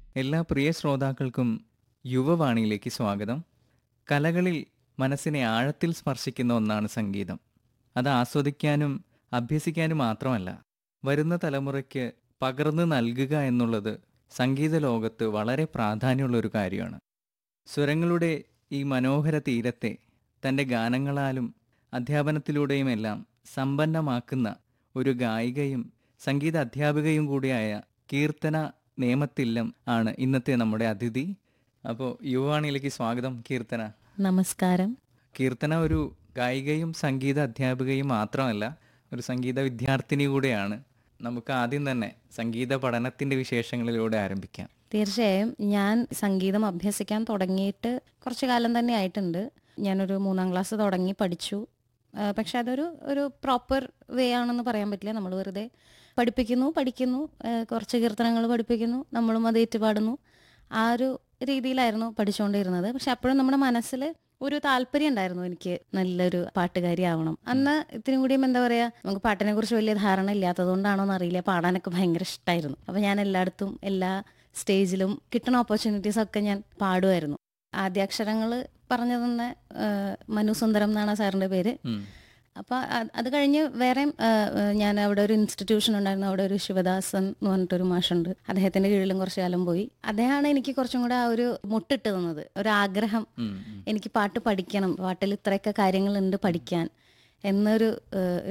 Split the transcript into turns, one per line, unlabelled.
എല്ലാ പ്രിയ ശ്രോതാക്കൾക്കും യുവവാണിയിലേക്ക് സ്വാഗതം കലകളിൽ മനസ്സിനെ ആഴത്തിൽ സ്പർശിക്കുന്ന ഒന്നാണ് സംഗീതം അത് ആസ്വദിക്കാനും അഭ്യസിക്കാനും മാത്രമല്ല വരുന്ന തലമുറയ്ക്ക് പകർന്നു നൽകുക എന്നുള്ളത് സംഗീത ലോകത്ത് വളരെ പ്രാധാന്യമുള്ള ഒരു കാര്യമാണ് സ്വരങ്ങളുടെ ഈ മനോഹര തീരത്തെ തൻ്റെ ഗാനങ്ങളാലും അധ്യാപനത്തിലൂടെയുമെല്ലാം സമ്പന്നമാക്കുന്ന ഒരു ഗായികയും സംഗീത അധ്യാപികയും കൂടിയായ കീർത്തന നേമത്തില്ലം ആണ് ഇന്നത്തെ നമ്മുടെ അതിഥി അപ്പോൾ യുവാണിയിലേക്ക് സ്വാഗതം കീർത്തന
നമസ്കാരം
കീർത്തന ഒരു ഗായികയും സംഗീത അധ്യാപികയും മാത്രമല്ല ഒരു സംഗീത വിദ്യാർത്ഥിനി കൂടെയാണ് നമുക്ക് ആദ്യം തന്നെ സംഗീത പഠനത്തിന്റെ വിശേഷങ്ങളിലൂടെ ആരംഭിക്കാം
തീർച്ചയായും ഞാൻ സംഗീതം അഭ്യസിക്കാൻ തുടങ്ങിയിട്ട് കുറച്ച് കാലം തന്നെ ആയിട്ടുണ്ട് ഞാനൊരു മൂന്നാം ക്ലാസ് തുടങ്ങി പഠിച്ചു ആ, പക്ഷെ അതൊരു ഒരു പ്രോപ്പർ വേ ആണെന്ന് പറയാൻ പറ്റില്ല നമ്മൾ വെറുതെ പഠിപ്പിക്കുന്നു പഠിക്കുന്നു ആ, കുറച്ച് കീർത്തനങ്ങൾ പഠിപ്പിക്കുന്നു നമ്മളും അത് ഏറ്റുപാടുന്നു ആ ഒരു രീതിയിലായിരുന്നു പഠിച്ചുകൊണ്ടിരുന്നത് പക്ഷെ അപ്പോഴും നമ്മുടെ മനസ്സിൽ ഒരു താല്പര്യം ഉണ്ടായിരുന്നു എനിക്ക് നല്ലൊരു പാട്ടുകാരി ആവണം അന്ന് ഇത്തിരി കൂടിയും എന്താ പറയാ നമുക്ക് പാട്ടിനെ കുറിച്ച് വലിയ ധാരണ ഇല്ലാത്തതുകൊണ്ടാണോ എന്നറിയില്ല പാടാനൊക്കെ ഭയങ്കര ഇഷ്ടമായിരുന്നു അപ്പൊ ഞാൻ എല്ലായിടത്തും എല്ലാ സ്റ്റേജിലും കിട്ടുന്ന ഓപ്പർച്യൂണിറ്റീസ് ഒക്കെ ഞാൻ പാടുമായിരുന്നു ആദ്യാക്ഷരങ്ങൾ പറഞ്ഞു തന്ന ആ, മനു സുന്ദരം എന്നാണ് ആ സാറിന്റെ പേര്
ഉം.
അപ്പൊ അത് അത് കഴിഞ്ഞ് വേറെ ഞാൻ അവിടെ ഒരു ഇൻസ്റ്റിറ്റ്യൂഷൻ ഉണ്ടായിരുന്നു അവിടെ ഒരു ശിവദാസൻ എന്ന് പറഞ്ഞിട്ടൊരു മാഷുണ്ട് അദ്ദേഹത്തിന്റെ കീഴിലും കുറച്ചു കാലം പോയി അദ്ദേഹമാണ് എനിക്ക് കുറച്ചും കൂടെ ആ ഒരു മുട്ടിട്ട് തന്നത് ഒരു ആഗ്രഹം
ഉം, ഉം.
എനിക്ക് പാട്ട് പഠിക്കണം പാട്ടിൽ ഇത്രയൊക്കെ കാര്യങ്ങളുണ്ട് പഠിക്കാൻ എന്നൊരു ഏഹ്,